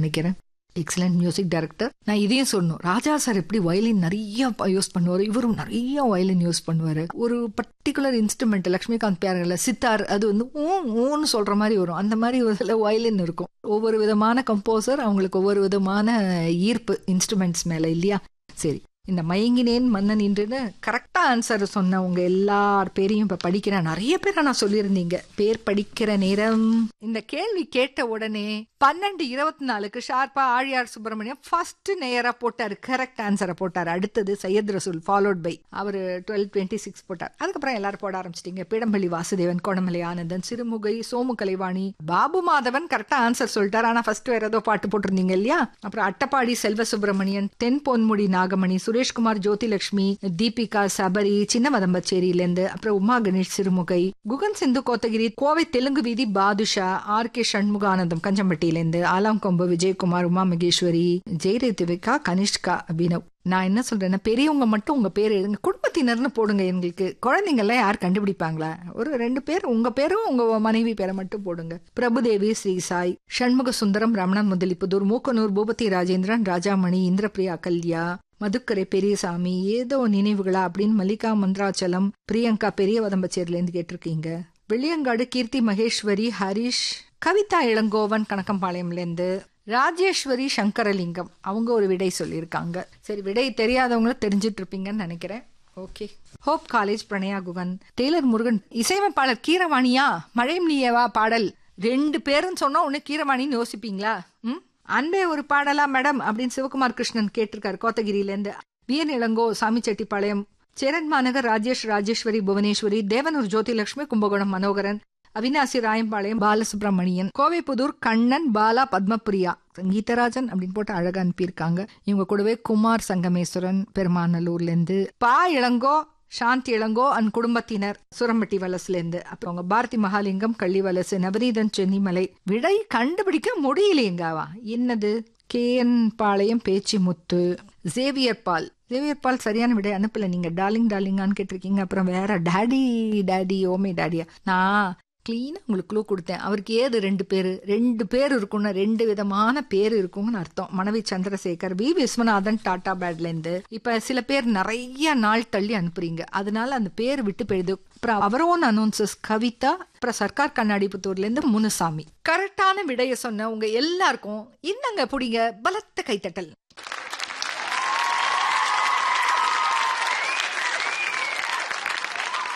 நினைக்கிறேன் excellent music director நான் இதையும் சொல்லணும் ராஜா சார் எப்படி வயலின் நிறைய யூஸ் பண்ணுவார் இவரும் நிறைய வயலின் யூஸ் பண்ணுவார் ஒரு பர்டிகுலர் இன்ஸ்ட்ருமெண்ட் லக்ஷ்மிகாந்த் பேரங்கள சித்தார் அது வந்து ஊ ஊன்னு சொல்ற மாதிரி வரும் அந்த மாதிரி ஒரு சில வயலின் இருக்கும் ஒவ்வொரு விதமான கம்போசர் அவங்களுக்கு ஒவ்வொரு விதமான ஈர்ப்பு இன்ஸ்ட்ருமெண்ட்ஸ் மேல இல்லையா சரி இந்த மயங்கினேன் மன்னன் இன்றுன்னு கரெக்டா ஆன்சர் சொன்ன உங்க எல்லார் பேரையும் இப்ப படிக்கிறேன் நிறைய பேரை நான் சொல்லியிருந்தீங்க பேர் படிக்கிற நேரம் இந்த கேள்வி கேட்ட உடனே பன்னெண்டு இருபத்தி நாலுக்கு ஷார்ப்பா ஆழியார் சுப்பிரமணியம் ஃபர்ஸ்ட் நேரா போட்டாரு கரெக்ட் ஆன்சரை போட்டாரு அடுத்தது சையத் ரசூல் ஃபாலோட் பை அவரு டுவெல் டுவெண்ட்டி சிக்ஸ் போட்டார் அதுக்கப்புறம் எல்லாரும் போட ஆரம்பிச்சிட்டீங்க பிடம்பள்ளி வாசுதேவன் கோடமலை ஆனந்தன் சிறுமுகை சோமு கலைவாணி பாபு மாதவன் கரெக்டா ஆன்சர் சொல்லிட்டார் ஆனா ஃபர்ஸ்ட் வேற ஏதோ பாட்டு போட்டிருந்தீங்க இல்லையா அப்புறம் அட்டப்பாடி செல்வ சுப்பிரமணியன் தென் பொன்முடி நாகமணி சுரேஷ்குமார் ஜோதிலட்சுமி தீபிகா சபரி சின்ன மதம்பச்சேரியில இருந்து அப்புறம் உமா கணேஷ் சிறுமுகை குகன் சிந்து கோத்தகிரி கோவை தெலுங்கு வீதி பாதுஷா ஆர் கே சண்முகானந்தம் கஞ்சம்பட்டியில இருந்து ஆலாங்கொம்பு விஜயகுமார் உமா மகேஸ்வரி ஜெயரேதிவிகா கனிஷ்கா அபினவ் நான் என்ன சொல்றேன்னா பெரியவங்க மட்டும் உங்க பேர் எழுதுங்க குடும்பத்தினர்னு போடுங்க எங்களுக்கு குழந்தைங்க எல்லாம் யார் கண்டுபிடிப்பாங்களா ஒரு ரெண்டு பேர் உங்க பேரும் உங்க மனைவி பேரை மட்டும் போடுங்க பிரபுதேவி ஸ்ரீ சாய் சண்முக சுந்தரம் ரமணன் முதலிப்புதூர் மூக்கனூர் பூபதி ராஜேந்திரன் ராஜாமணி இந்திரபிரியா கல்யா மதுக்கரை பெரியசாமி ஏதோ நினைவுகளா அப்படின்னு மல்லிகா மந்திராச்சலம் பிரியங்கா பெரிய வதம்பச்சேரில இருந்து கேட்டிருக்கீங்க வெள்ளியங்காடு கீர்த்தி மகேஸ்வரி ஹரிஷ் கவிதா இளங்கோவன் கணக்கம்பாளையம்ல இருந்து ராஜேஸ்வரி சங்கரலிங்கம் அவங்க ஒரு விடை சொல்லியிருக்காங்க சரி விடை தெரியாதவங்களும் தெரிஞ்சிட்டு இருப்பீங்கன்னு நினைக்கிறேன் okay hope college Pranaya Guhan tailor Murugan இசையமைப்பாளர் கீரவாணியா மழையும் நீயவா பாடல் ரெண்டு பேரும் சொன்னா உன்னை கீரவாணின்னு யோசிப்பீங்களா ம் அன்பே ஒரு பாடலா மேடம் அப்படின்னு சிவகுமார் கிருஷ்ணன் கேட்டிருக்காரு கோத்தகிரியில இருந்து வியன் இளங்கோ சாமிச்செட்டிப்பாளையம் சேரன் மாநகர் ராஜேஷ் ராஜேஸ்வரி புவனேஸ்வரி தேவனூர் ஜோதிலட்சுமி கும்பகோணம் மனோகரன் அவினாசி ராயம்பாளையம் பாலசுப்ரமணியன் கோவைப்புதூர் கண்ணன் பாலா பத்மபிரியா சங்கீதராஜன் அப்படின்னு போட்டு அழகா அனுப்பியிருக்காங்க இவங்க கூடவே குமார் சங்கமேஸ்வரன் பெருமாநல்லூர்ல இருந்து பா இளங்கோ சாந்தி இளங்கோ அன் குடும்பத்தினர் சுரம்பட்டி வலசுல இருந்து அப்புறம் அவங்க பாரதி மகாலிங்கம் கள்ளி வலசு நவநீதன் சென்னிமலை விடை கண்டுபிடிக்க முடியலையேங்காவா என்னது K N Palayam Pechi Muthu Xavier Paul Xavier Paul சரியான விடை அனுப்பல நீங்க டார்லிங் டார்லிங்கான்னு கேட்டிருக்கீங்க அப்புறம் வேற டாடி டாடி ஓமே டாடியா நான் கிளீனா உங்களுக்கு க்ளூ கொடுத்தேன் அவருக்கு ஏது ரெண்டு பேரு ரெண்டு பேர் இருக்கும்னா ரெண்டு விதமான பேர் இருக்கும்னு அர்த்தம் மனைவி சந்திரசேகர் வி விஸ்வநாதன் டாடா பேட்ல இருந்து இப்ப சில பேர் நிறைய நாள் தள்ளி அனுப்புறீங்க அதனால அந்த பேர் விட்டு போயிடுது அப்புறம் அவரோன் அனௌன்சஸ் கவிதா அப்புறம் சர்க்கார் கண்ணாடிபுத்தூர்ல இருந்து முனுசாமி கரெக்டான விடைய சொன்ன உங்க எல்லாருக்கும் இன்னங்க புடிங்க பலத்த கைத்தட்டல்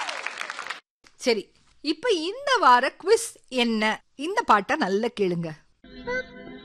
சரி இப்ப இந்த வார குவிஸ் என்ன இந்த பாட்டை நல்லா கேளுங்க